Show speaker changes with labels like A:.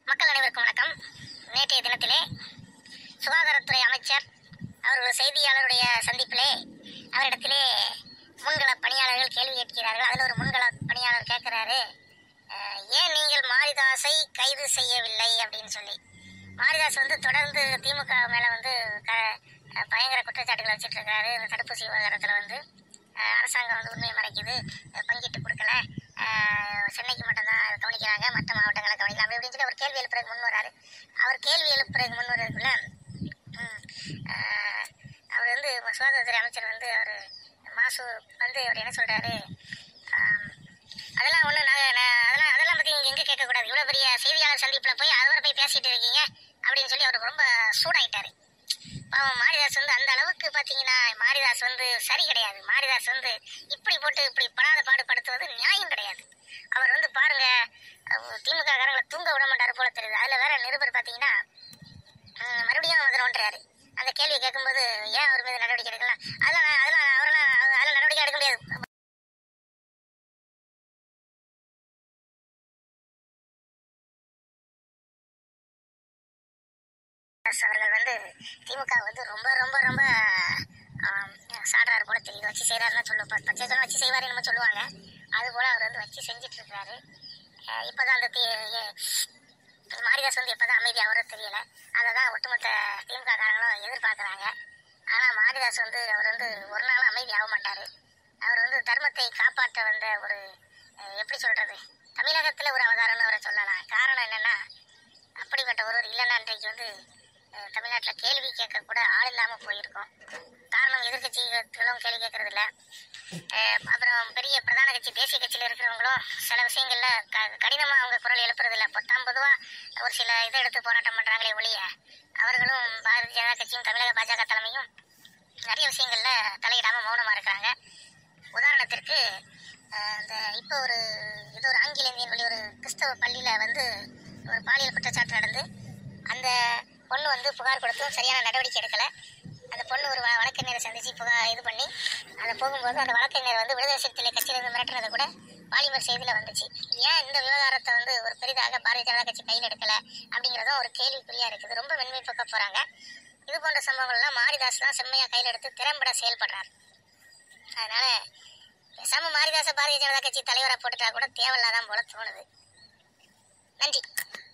A: மக்கள் அனைவருக்கும் வணக்கம் நேற்றைய தினத்திலே சுகாதாரத்துறை அமைச்சர் அவர் ஒரு செய்தியாளருடைய சந்திப்பிலே அவரிடத்திலே முன்கள பணியாளர்கள் கேள்வி கேட்கிறார்கள் அதில் ஒரு முன்கள பணியாளர் கேட்கிறாரு "அஹ், ஏன் நீங்கள் மாரிதாஸை கைது செய்யவில்லை அப்படின்னு சொல்லி மாரிதாஸ் வந்து தொடர்ந்து திமுக மேல வந்து க- அஹ், பயங்கர குற்றச்சாட்டுகளை வச்சுட்டு இருக்காரு இந்த தடுப்பூசி விவகாரத்தில் வந்து அஹ், அரசாங்கம் வந்து உண்மையை மறைக்குது அஹ், பங்கிட்டு கொடுக்கல அஹ், சென்னைக்கு மட்டும்தான் அதை கவனிக்கிறாங்க மற்ற மாவட்டங்களை கவனிக்கலாம் அப்படி இப்படின்னு சொல்லி அவர் கேள்வி எழுப்புறதுக்கு முன் வராரு அவர் கேள்வி எழுப்புறதுக்கு முன் வர்றதுக்குள்ள ம், அஹ், அவர் வந்து சுகாதாரத்துறை அமைச்சர் வந்து அவர் மாசு வந்து அவர் என்ன சொல்றாரு ஆம், அதெல்லாம் ஒன்றும் நாங்கள் அதெல்லாம் அதெல்லாம் பற்றி நீங்கள் எங்கே கேட்கக்கூடாது இவ்வளோ பெரிய செய்தியாளர் சந்திப்பில் போய் அவரை போய் பேசிட்டு இருக்கீங்க அப்படின்னு சொல்லி அவர் ரொம்ப சூடாயிட்டாரு பாவம் மாரிதாஸ் வந்து அந்த அளவுக்கு பார்த்தீங்கன்னா மாரிதாஸ் வந்து சரி கிடையாது மாரிதாஸ் வந்து இப்படி போட்டு இப்படி படாத பாடு படுத்துவது நியாயம் கிடையாது அவர் வந்து பாருங்க அஹ், திமுக காரங்களை தூங்க விட மாட்டாரு போல தெரியுது அதில் வேற நிருபர் பார்த்தீங்கன்னா ம், மறுபடியும் வந்துடும்ன்றாரு அந்த கேள்வி கேட்கும்போது ஏன் அவர் மீது நடவடிக்கை எடுக்கலாம் அதெல்லாம் அதெல்லாம் அவரெல்லாம் அதெல்லாம் நடவடிக்கை எடுக்க முடியாது அரசு அவர்கள் வந்து திமுக வந்து ரொம்ப ரொம்ப ரொம்ப ஆம், சாடுறாரு போல தெரியுது வச்சு செய்யறாருன்னு சொல்லுவோம் பச்சை சொல்ல வச்சு செய்வாரு நம்ம சொல்லுவாங்க அது போல அவர் வந்து வச்சு செஞ்சுட்டு இருக்காரு அஹ் இப்பதான் அந்த தி- எ- மாரிதாஸ் வந்து இப்பதான் அமைதியாக வர தெரியல அதை தான் ஒட்டுமொத்த திமுக காரங்களும் எதிர்பார்க்குறாங்க ஆனால் மாரிதாஸ் வந்து அவர் வந்து ஒரு நாளும் அமைதி ஆக மாட்டார் அவர் வந்து தர்மத்தை காப்பாற்ற வந்த ஒரு அஹ், எப்படி சொல்றது தமிழகத்தில் ஒரு அவதாரம்னு அவரை சொல்லலாம் காரணம் என்னன்னா அப்படிப்பட்ட ஒருவர் இல்லைன்னா இன்றைக்கு வந்து தமிழ்நாட்டில் கேள்வி கேட்க கூட ஆள் இல்லாமல் போயிருக்கோம் காரணம் எதிர்கட்சிகளும் கேள்வி கேட்கறது இல்ல அஹ் அப்புறம் பெரிய பிரதான கட்சி தேசிய கட்சியில் இருக்கிறவங்களும் சில விஷயங்கள்ல க கடினமாக அவங்க குரல் எழுப்புறது இல்லை பொத்தாம் பொதுவாக ஒரு சில இதை எடுத்து போராட்டம் பண்ணுறாங்களே ஒழிய அவர்களும் பாரதிய ஜனதா கட்சியும் தமிழக பாஜக தலைமையும் நிறைய விஷயங்கள்ல தலையிடாமல் மௌனமாக இருக்கிறாங்க உதாரணத்திற்கு அஹ், இந்த இப்போ ஒரு இது ஒரு ஆங்கில இந்தியன் வழி ஒரு கிறிஸ்தவ பள்ளியில் வந்து ஒரு பாலியல் குற்றச்சாட்டு நடந்து அந்த பொண்ணு வந்து புகார் கொடுத்தும் சரியான நடவடிக்கை எடுக்கல அந்த பொண்ணு ஒரு வ- வழக்கறிஞரை சந்திச்சு புகார் இது பண்ணி அந்த போகும்போது அந்த வழக்கறிஞர் வந்து விடுதலை சிறுத்தைகளை கட்சியிலிருந்து மிரட்டுறது கூட பாலிமர் செய்தியில் வந்துச்சு ஏன் இந்த விவகாரத்தை வந்து ஒரு பெரிதாக பாரதிய ஜனதா கட்சி கையில் எடுக்கல அப்படிங்கிறதும் ஒரு கேள்விக்குறியா இருக்குது ரொம்ப வெண்மை பக்க போறாங்க இது போன்ற சம்பவங்கள்லாம் மாரிதாஸ் தான் செம்மையா கையில் எடுத்து திறம்பட செயல்படுறார் அதனால பேசாம மாரிதாச பாரதிய ஜனதா கட்சி தலைவரை போட்டுட்டா கூட தேவையில்லாதான் போல தோணுது நன்றி